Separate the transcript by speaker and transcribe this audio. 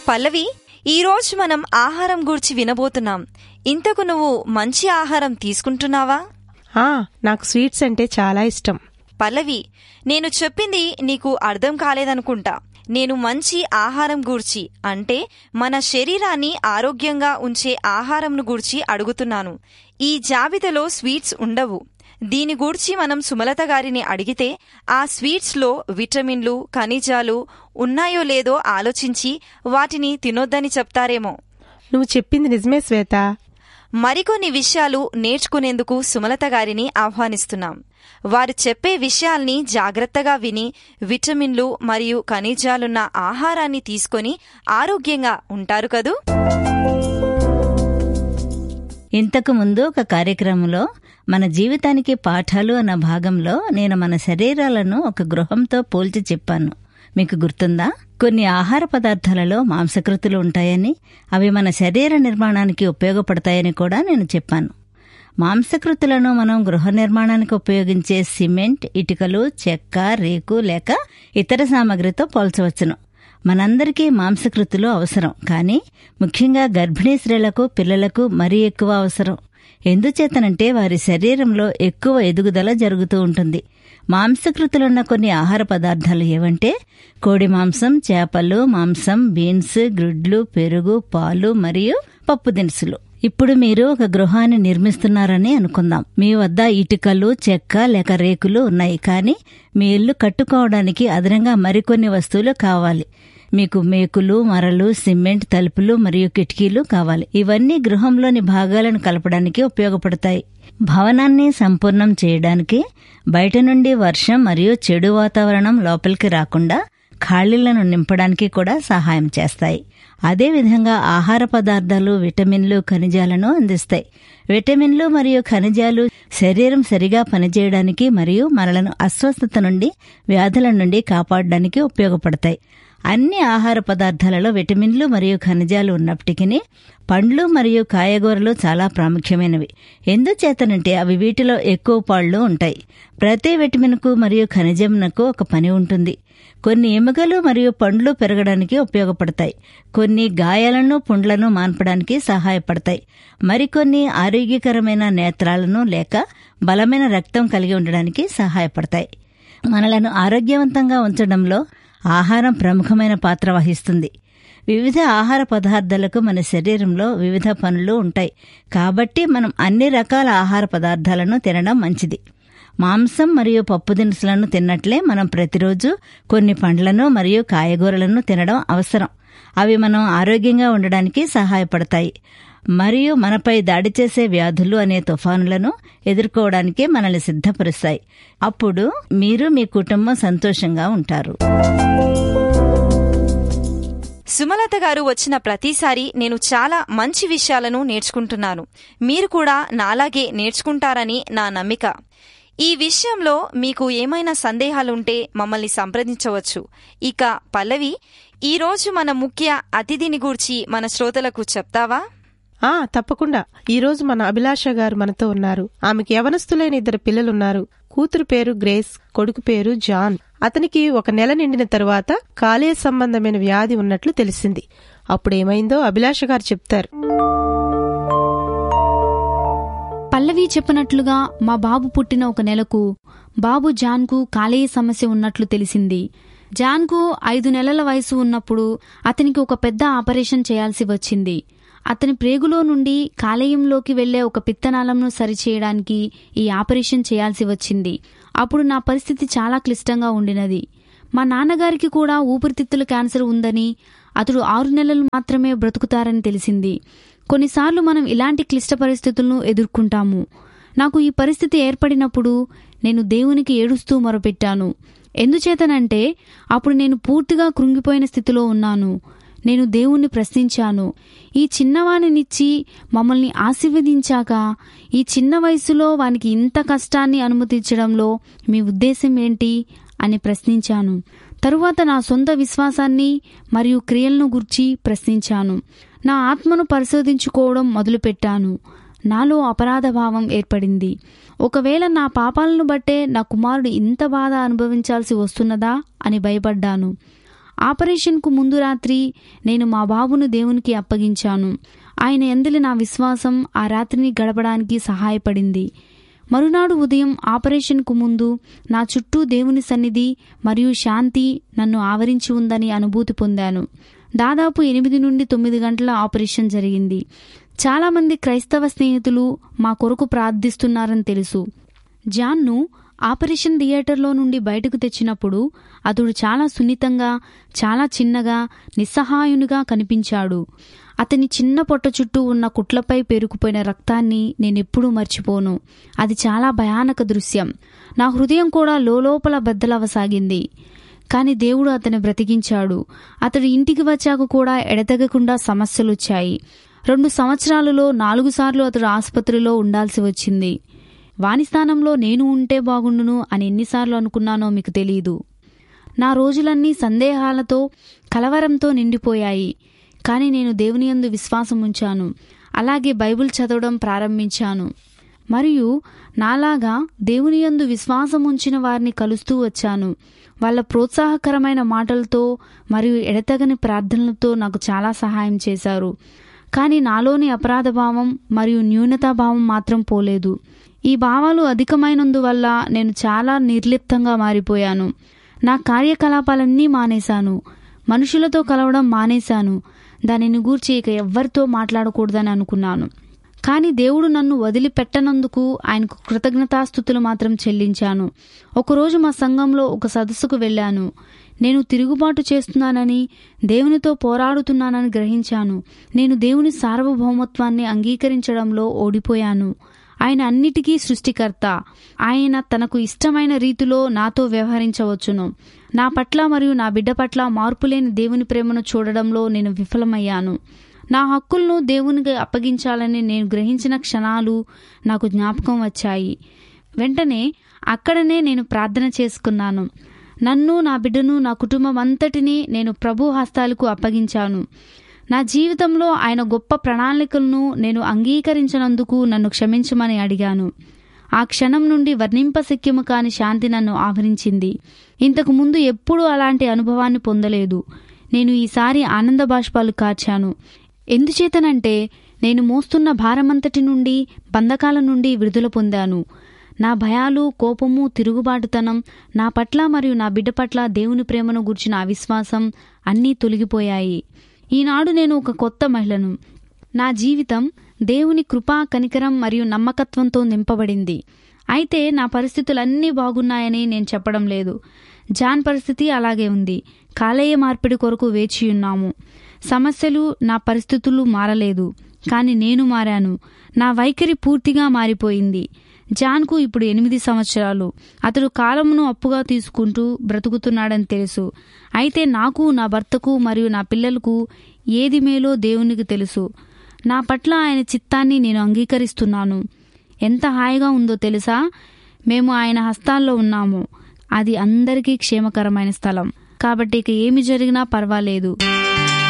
Speaker 1: పల్లవి ఈరోజు మనం ఆహారం గూర్చి వినబోతున్నాం ఇంతకు నువ్వు మంచి ఆహారం తీసుకుంటున్నావా
Speaker 2: ఆ నాకు స్వీట్స్ అంటే చాలా ఇష్టం
Speaker 1: పల్లవి నేను చెప్పింది నీకు అర్థం కాలేదనుకుంటా నేను మంచి ఆహారం గూర్చి అంటే మన శరీరాన్ని ఆరోగ్యంగా ఉంచే ఆహారంను గూర్చి అడుగుతున్నాను ఈ జాబితాలో స్వీట్స్ ఉండవు దీని గూర్చి మనం సుమలత గారిని అడిగితే ఆ స్వీట్స్లో విటమిన్లు ఖనిజాలు ఉన్నాయో లేదో ఆలోచించి వాటిని తినొద్దని చెప్తారేమో
Speaker 2: నువ్వు చెప్పింది నిజమే శ్వేత
Speaker 1: మరికొన్ని విషయాలు నేర్చుకునేందుకు సుమలత గారిని ఆహ్వానిస్తున్నాం వారు చెప్పే విషయాల్ని జాగ్రత్తగా విని విటమిన్లు మరియు ఖనిజాలున్న ఆహారాన్ని తీసుకొని ఆరోగ్యంగా ఉంటారు కదూ
Speaker 3: ఇంతకు ముందు ఒక కార్యక్రమంలో మన జీవితానికి పాఠాలు అన్న భాగంలో నేను మన శరీరాలను ఒక గృహంతో పోల్చి చెప్పాను మీకు గుర్తుందా కొన్ని ఆహార పదార్థాలలో మాంసకృతులు ఉంటాయని అవి మన శరీర నిర్మాణానికి ఉపయోగపడతాయని కూడా నేను చెప్పాను మాంసకృతులను మనం గృహ నిర్మాణానికి ఉపయోగించే సిమెంట్ ఇటుకలు చెక్క రేకు లేక ఇతర సామగ్రితో పోల్చవచ్చును మనందరికీ మాంసకృతులు అవసరం కానీ ముఖ్యంగా గర్భిణీ స్త్రీలకు పిల్లలకు మరీ ఎక్కువ అవసరం ఎందుచేతనంటే వారి శరీరంలో ఎక్కువ ఎదుగుదల జరుగుతూ ఉంటుంది మాంసకృతులున్న కొన్ని ఆహార పదార్థాలు ఏవంటే కోడి మాంసం చేపలు మాంసం బీన్స్ గ్రుడ్లు పెరుగు పాలు మరియు పప్పు దినుసులు ఇప్పుడు మీరు ఒక గృహాన్ని నిర్మిస్తున్నారని అనుకుందాం మీ వద్ద ఇటుకలు చెక్క లేక రేకులు ఉన్నాయి కానీ మీ ఇల్లు కట్టుకోవడానికి అదనంగా మరికొన్ని వస్తువులు కావాలి మీకు మేకులు మరలు సిమెంట్ తలుపులు మరియు కిటికీలు కావాలి ఇవన్నీ గృహంలోని భాగాలను కలపడానికి ఉపయోగపడతాయి భవనాన్ని సంపూర్ణం చేయడానికి బయట నుండి వర్షం మరియు చెడు వాతావరణం లోపలికి రాకుండా ఖాళీలను నింపడానికి కూడా సహాయం చేస్తాయి అదేవిధంగా ఆహార పదార్థాలు విటమిన్లు ఖనిజాలను అందిస్తాయి విటమిన్లు మరియు ఖనిజాలు శరీరం సరిగా పనిచేయడానికి మరియు మనలను అస్వస్థత నుండి వ్యాధుల నుండి కాపాడడానికి ఉపయోగపడతాయి అన్ని ఆహార పదార్థాలలో విటమిన్లు మరియు ఖనిజాలు ఉన్నప్పటికీ పండ్లు మరియు కాయగూరలు చాలా ప్రాముఖ్యమైనవి ఎందుచేతనంటే అవి వీటిలో ఎక్కువ పాళ్ళు ఉంటాయి ప్రతి విటమిన్కు మరియు ఖనిజంనకు ఒక పని ఉంటుంది కొన్ని ఎముకలు మరియు పండ్లు పెరగడానికి ఉపయోగపడతాయి కొన్ని గాయాలను పుండ్లను మాన్పడానికి సహాయపడతాయి మరికొన్ని ఆరోగ్యకరమైన నేత్రాలను లేక బలమైన రక్తం కలిగి ఉండడానికి సహాయపడతాయి మనలను ఆరోగ్యవంతంగా ఉంచడంలో ఆహారం ప్రముఖమైన పాత్ర వహిస్తుంది వివిధ ఆహార పదార్థాలకు మన శరీరంలో వివిధ పనులు ఉంటాయి కాబట్టి మనం అన్ని రకాల ఆహార పదార్థాలను తినడం మంచిది మాంసం మరియు పప్పు దినుసులను తిన్నట్లే మనం ప్రతిరోజు కొన్ని పండ్లను మరియు కాయగూరలను తినడం అవసరం అవి మనం ఆరోగ్యంగా ఉండడానికి సహాయపడతాయి మరియు మనపై దాడి చేసే వ్యాధులు అనే తుఫానులను ఎదుర్కోవడానికి మనల్ని సిద్ధపరుస్తాయి అప్పుడు మీరు మీ కుటుంబం సంతోషంగా ఉంటారు
Speaker 1: సుమలత గారు వచ్చిన ప్రతిసారి నేను చాలా మంచి విషయాలను నేర్చుకుంటున్నాను మీరు కూడా నాలాగే నేర్చుకుంటారని నా నమ్మిక ఈ విషయంలో మీకు ఏమైనా సందేహాలుంటే మమ్మల్ని సంప్రదించవచ్చు ఇక పల్లవి ఈరోజు మన ముఖ్య అతిథిని గూర్చి మన శ్రోతలకు చెప్తావా
Speaker 2: ఆ తప్పకుండా ఈ రోజు మన అభిలాష గారు మనతో ఉన్నారు ఆమెకి యవనస్తులైన ఇద్దరు పిల్లలున్నారు కూతురు పేరు గ్రేస్ కొడుకు పేరు జాన్ అతనికి ఒక నెల నిండిన తరువాత కాలేయ సంబంధమైన వ్యాధి ఉన్నట్లు తెలిసింది అప్పుడేమైందో అభిలాష గారు చెప్తారు
Speaker 4: పల్లవి చెప్పినట్లుగా మా బాబు పుట్టిన ఒక నెలకు బాబు జాన్కు కాలేయ సమస్య ఉన్నట్లు తెలిసింది జాన్కు ఐదు నెలల వయసు ఉన్నప్పుడు అతనికి ఒక పెద్ద ఆపరేషన్ చేయాల్సి వచ్చింది అతని ప్రేగులో నుండి కాలేయంలోకి వెళ్లే ఒక పిత్తనాళంను సరిచేయడానికి ఈ ఆపరేషన్ చేయాల్సి వచ్చింది అప్పుడు నా పరిస్థితి చాలా క్లిష్టంగా ఉండినది మా నాన్నగారికి కూడా ఊపిరితిత్తుల క్యాన్సర్ ఉందని అతడు ఆరు నెలలు మాత్రమే బ్రతుకుతారని తెలిసింది కొన్నిసార్లు మనం ఇలాంటి క్లిష్ట పరిస్థితులను ఎదుర్కొంటాము నాకు ఈ పరిస్థితి ఏర్పడినప్పుడు నేను దేవునికి ఏడుస్తూ మొరపెట్టాను ఎందుచేతనంటే అప్పుడు నేను పూర్తిగా కృంగిపోయిన స్థితిలో ఉన్నాను నేను దేవుణ్ణి ప్రశ్నించాను ఈ చిన్నవానినిచ్చి మమ్మల్ని ఆశీర్వదించాక ఈ చిన్న వయసులో వానికి ఇంత కష్టాన్ని అనుమతించడంలో మీ ఉద్దేశం ఏంటి అని ప్రశ్నించాను తరువాత నా సొంత విశ్వాసాన్ని మరియు క్రియలను గుర్చి ప్రశ్నించాను నా ఆత్మను పరిశోధించుకోవడం మొదలుపెట్టాను నాలో అపరాధ భావం ఏర్పడింది ఒకవేళ నా పాపాలను బట్టే నా కుమారుడు ఇంత బాధ అనుభవించాల్సి వస్తున్నదా అని భయపడ్డాను ఆపరేషన్కు ముందు రాత్రి నేను మా బాబును దేవునికి అప్పగించాను ఆయన ఎందలి నా విశ్వాసం ఆ రాత్రిని గడపడానికి సహాయపడింది మరునాడు ఉదయం ఆపరేషన్కు ముందు నా చుట్టూ దేవుని సన్నిధి మరియు శాంతి నన్ను ఆవరించి ఉందని అనుభూతి పొందాను దాదాపు ఎనిమిది నుండి తొమ్మిది గంటల ఆపరేషన్ జరిగింది చాలామంది క్రైస్తవ స్నేహితులు మా కొరకు ప్రార్థిస్తున్నారని తెలుసు జాన్ను ఆపరేషన్ థియేటర్లో నుండి బయటకు తెచ్చినప్పుడు అతడు చాలా సున్నితంగా చాలా చిన్నగా నిస్సహాయునిగా కనిపించాడు అతని చిన్న పొట్ట చుట్టూ ఉన్న కుట్లపై పేరుకుపోయిన రక్తాన్ని నేనెప్పుడూ మర్చిపోను అది చాలా భయానక దృశ్యం నా హృదయం కూడా లోలోపల బద్దలవసాగింది కాని దేవుడు అతన్ని బ్రతికించాడు అతడు ఇంటికి వచ్చాక కూడా ఎడతెగకుండా సమస్యలొచ్చాయి రెండు సంవత్సరాలలో నాలుగు సార్లు అతడు ఆసుపత్రిలో ఉండాల్సి వచ్చింది వాని స్థానంలో నేను ఉంటే బాగుండును అని ఎన్నిసార్లు అనుకున్నానో మీకు తెలియదు నా రోజులన్నీ సందేహాలతో కలవరంతో నిండిపోయాయి కానీ నేను దేవుని యందు విశ్వాసం ఉంచాను అలాగే బైబిల్ చదవడం ప్రారంభించాను మరియు నాలాగా దేవుని యందు విశ్వాసం ఉంచిన వారిని కలుస్తూ వచ్చాను వాళ్ళ ప్రోత్సాహకరమైన మాటలతో మరియు ఎడతగని ప్రార్థనలతో నాకు చాలా సహాయం చేశారు కానీ నాలోని అపరాధ భావం మరియు న్యూనతాభావం మాత్రం పోలేదు ఈ భావాలు అధికమైనందువల్ల నేను చాలా నిర్లిప్తంగా మారిపోయాను నా కార్యకలాపాలన్నీ మానేశాను మనుషులతో కలవడం మానేశాను దానిని గూర్చి ఇక ఎవ్వరితో మాట్లాడకూడదని అనుకున్నాను కానీ దేవుడు నన్ను వదిలిపెట్టనందుకు ఆయనకు కృతజ్ఞతాస్థుతులు మాత్రం చెల్లించాను ఒకరోజు మా సంఘంలో ఒక సదస్సుకు వెళ్ళాను నేను తిరుగుబాటు చేస్తున్నానని దేవునితో పోరాడుతున్నానని గ్రహించాను నేను దేవుని సార్వభౌమత్వాన్ని అంగీకరించడంలో ఓడిపోయాను ఆయన అన్నిటికీ సృష్టికర్త ఆయన తనకు ఇష్టమైన రీతిలో నాతో వ్యవహరించవచ్చును నా పట్ల మరియు నా బిడ్డ పట్ల మార్పులేని దేవుని ప్రేమను చూడడంలో నేను విఫలమయ్యాను నా హక్కులను దేవునికి అప్పగించాలని నేను గ్రహించిన క్షణాలు నాకు జ్ఞాపకం వచ్చాయి వెంటనే అక్కడనే నేను ప్రార్థన చేసుకున్నాను నన్ను నా బిడ్డను నా కుటుంబం అంతటినీ నేను ప్రభు హస్తాలకు అప్పగించాను నా జీవితంలో ఆయన గొప్ప ప్రణాళికలను నేను అంగీకరించినందుకు నన్ను క్షమించమని అడిగాను ఆ క్షణం నుండి వర్ణింపశక్యము కాని శాంతి నన్ను ఆవరించింది ఇంతకు ముందు ఎప్పుడూ అలాంటి అనుభవాన్ని పొందలేదు నేను ఈసారి ఆనంద బాష్పాలు కార్చాను ఎందుచేతనంటే నేను మోస్తున్న భారమంతటి నుండి బంధకాల నుండి విడుదల పొందాను నా భయాలు కోపము తిరుగుబాటుతనం నా పట్ల మరియు నా బిడ్డ పట్ల దేవుని ప్రేమను గుర్చిన అవిశ్వాసం అన్నీ తొలగిపోయాయి ఈనాడు నేను ఒక కొత్త మహిళను నా జీవితం దేవుని కృపా కనికరం మరియు నమ్మకత్వంతో నింపబడింది అయితే నా పరిస్థితులన్నీ బాగున్నాయని నేను చెప్పడం లేదు జాన్ పరిస్థితి అలాగే ఉంది కాలేయ మార్పిడి కొరకు వేచి ఉన్నాము సమస్యలు నా పరిస్థితులు మారలేదు కానీ నేను మారాను నా వైఖరి పూర్తిగా మారిపోయింది జాన్కు ఇప్పుడు ఎనిమిది సంవత్సరాలు అతడు కాలమును అప్పుగా తీసుకుంటూ బ్రతుకుతున్నాడని తెలుసు అయితే నాకు నా భర్తకు మరియు నా పిల్లలకు ఏది మేలో దేవునికి తెలుసు నా పట్ల ఆయన చిత్తాన్ని నేను అంగీకరిస్తున్నాను ఎంత హాయిగా ఉందో తెలుసా మేము ఆయన హస్తాల్లో ఉన్నాము అది అందరికీ క్షేమకరమైన స్థలం కాబట్టి ఇక ఏమి జరిగినా పర్వాలేదు